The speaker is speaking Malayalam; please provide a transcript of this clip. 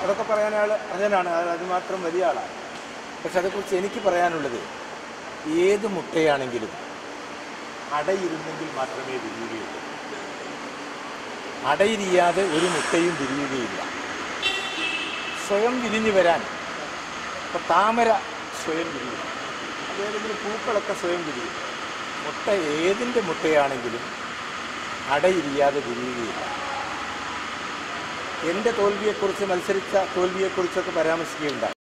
അതൊക്കെ പറയാൻ ആൾ അർഹനാണ് അത് അതുമാത്രം വലിയ ആളാണ് പക്ഷെ അതേക്കുറിച്ച് എനിക്ക് പറയാനുള്ളത് ഏത് മുട്ടയാണെങ്കിലും അടയിരുന്നെങ്കിൽ മാത്രമേ വിരിയുകയുള്ളൂ അടയിരിയാതെ ഒരു മുട്ടയും വിരിയുകയില്ല സ്വയം വിരിഞ്ഞു വരാൻ ഇപ്പൊ താമര സ്വയം വിരിയും അതേതെങ്കിലും പൂക്കളൊക്കെ സ്വയം വിരിയും മുട്ട ഏതിൻ്റെ മുട്ടയാണെങ്കിലും അടയിരിയാതെ വിരിയുകയില്ല എൻ്റെ തോൽവിയെക്കുറിച്ച് മത്സരിച്ച തോൽവിയെക്കുറിച്ചൊക്കെ പരാമർശിക്കുകയുണ്ടായി